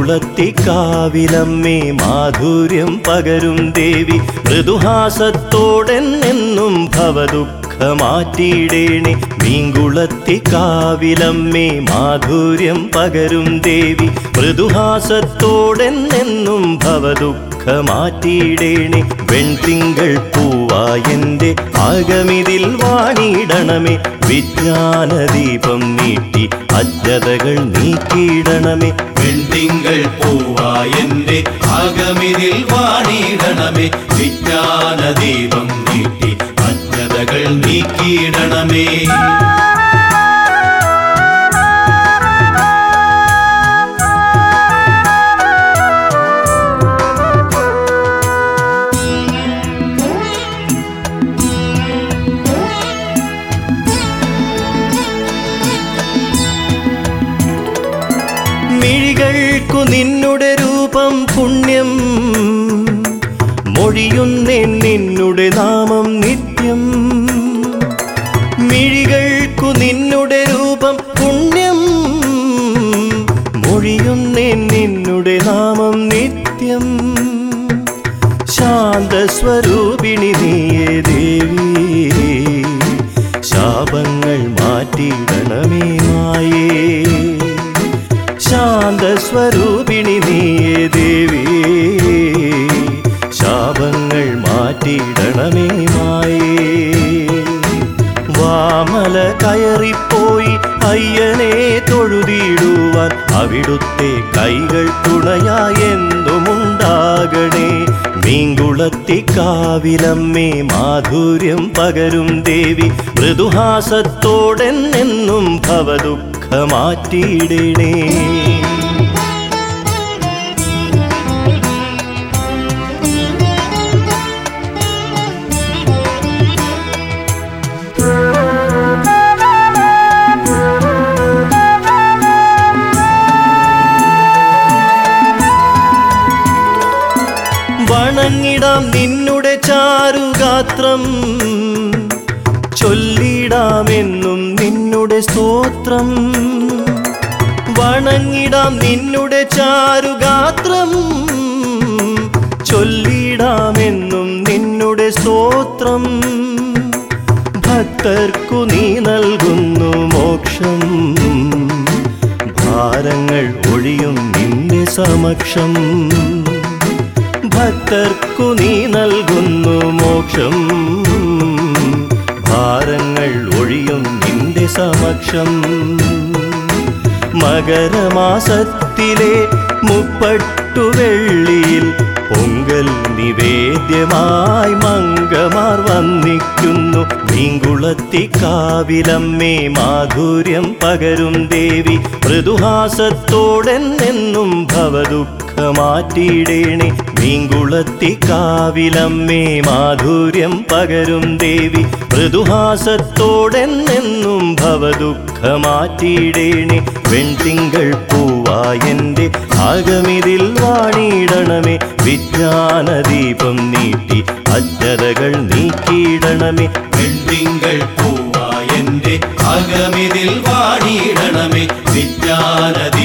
മീങ്കുളത്തിക്കാവിലമ്മേ മാധുര്യം പകരും ദേവി മൃദുഹാസത്തോടെന്നെന്നും ഭവദുഃഖമാറ്റിയിടേണേ മീങ്കുളത്തിക്കാവിലമ്മേ മാധുര്യം പകരും ദേവി മൃദുഹാസത്തോടെന്നെന്നും ഭവദുഃഖമാറ്റിയിടേണേ വെൺതിങ്കൾ പൂവായെന്റെ ആഗമിതിൽ വാണിയിടണമേ വിജ്ഞാനദീപം നീട്ടി അജ്ഞതകൾ നീക്കിയിടണമേ വെൺതിങ്കൾ പൂവായെന്റെ ആഗമിതിൽ വാണിയിടണമേ വിജ്ഞാന ദീപം നീട്ടി അജ്ഞതകൾ നീക്കിയിടണമേ മിഴികൾക്കു നിന്നുടെ രൂപം പുണ്യം മൊഴിയുന്നേ നിന്നുടെ നാമം നിത്യം മിഴികൾക്കു നിന്നുടെ രൂപം പുണ്യം മൊഴിയുന്നേ നിന്നുടെ നാമം നിത്യം ശാന്തസ്വരൂപിണി നീയേ ദേവി ശാപങ്ങൾ മാറ്റിയിടണമേ മായേ ശാന്തസ്വരൂപിണി നീയേ ദേവി ശാപങ്ങൾ മാറ്റിയിടണമേ മായേ വാമല കയറിപ്പോയി അയ്യനെ തൊഴുതിയിടുവാൻ അവിടുത്തെ കൈകൾ തുണയായെന്തുമുണ്ടാകണേ മീങ്കുളത്തിക്കാവിലമ്മേ മാധുര്യം പകരും ദേവി മൃദുഹാസത്തോടെന്നെന്നും ഭവദുഃഖമാറ്റിയിടണേ വണങ്ങിടാം നിന്നുടെ ചാരുഗാത്രം ചൊല്ലിടാമെന്നും നിന്നുടെ സ്തോത്രം വണങ്ങിടാം നിന്നുടെ ചാരുഗാത്രം ചൊല്ലിടാമെന്നും നിന്നുടെ സ്തോത്രം ഭക്തർക്കു നീ നൽകുന്നു മോക്ഷം ഭാരങ്ങൾ ഒഴിയും നിന്റെ സമക്ഷം ഭക്തർക്കു നീ നൽകുന്നു മോക്ഷം ഭാരങ്ങൾ ഒഴിയും നിന്റെ സമക്ഷം മകരമാസത്തിലെ മുപ്പട്ടു വെള്ളിയിൽ പൊങ്കൽ നിവേദ്യമായി മംഗമാർ വന്നിക്കുന്നു മീങ്കുളത്തിക്കാവിലമ്മേ മാധുര്യം പകരും ദേവി മൃദുഹാസത്തോടെന്നെന്നും ഭവദുഃഖമാറ്റിയിടേണേ മീങ്കുളത്തിക്കാവിലമ്മേ മാധുര്യം പകരും ദേവി മൃദുഹാസത്തോടെന്നെന്നും ഭവദുഃഖമാറ്റിയിടേണേ വെൺതിങ്കൾ പൂവായെന്റെ ആഗമിതിൽ വാണിയിടണമേ വിജ്ഞാനദീപം നീട്ടി അജ്ഞതകൾ നീക്കിയിടണമേ വെൺതിങ്കൾ പൂവായെന്റെ അകമിതിൽ വാണിയിടണമേ വിജ്ഞാന